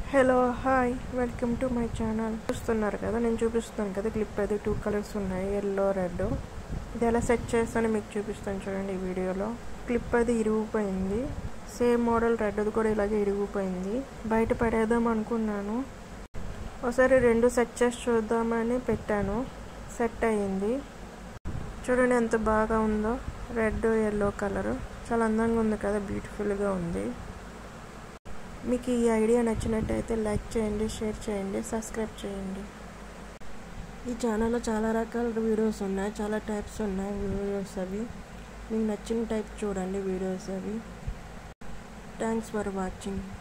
hello hi welcome to my channel చూస్తున్నారు కదా నేను చూపిస్తున్నాను కదా క్లిప్ అది టూ కలర్స్ ఉన్నాయి ఎల్లో రెడ్ ఇది ఎలా సెట్ చేస్తానో మీకు చూపిస్తాను చూడండి ఈ వీడియోలో క్లిప్ అది ఇరిగిపోయింది సేమ్ మోడల్ రెడ్ అది కూడా ఇలాగే ఇరిగిపోయింది బయట పడేద్దాం అనుకున్నాను ఒకసారి రెండు సెట్ చేసి చూద్దామని పెట్టాను సెట్ అయ్యింది చూడండి ఎంత బాగా ఉందో రెడ్ ఎల్లో కలర్ చాలా అందంగా ఉంది కదా బ్యూటిఫుల్గా ఉంది మీకు ఈ ఐడియా నచ్చినట్టయితే లైక్ చేయండి షేర్ చేయండి సబ్స్క్రైబ్ చేయండి ఈ ఛానల్లో చాలా రకాల వీడియోస్ ఉన్నాయి చాలా టైప్స్ ఉన్నాయి వీడియోస్ అవి మీకు నచ్చిన టైప్ చూడండి వీడియోస్ అవి థ్యాంక్స్ ఫర్ వాచింగ్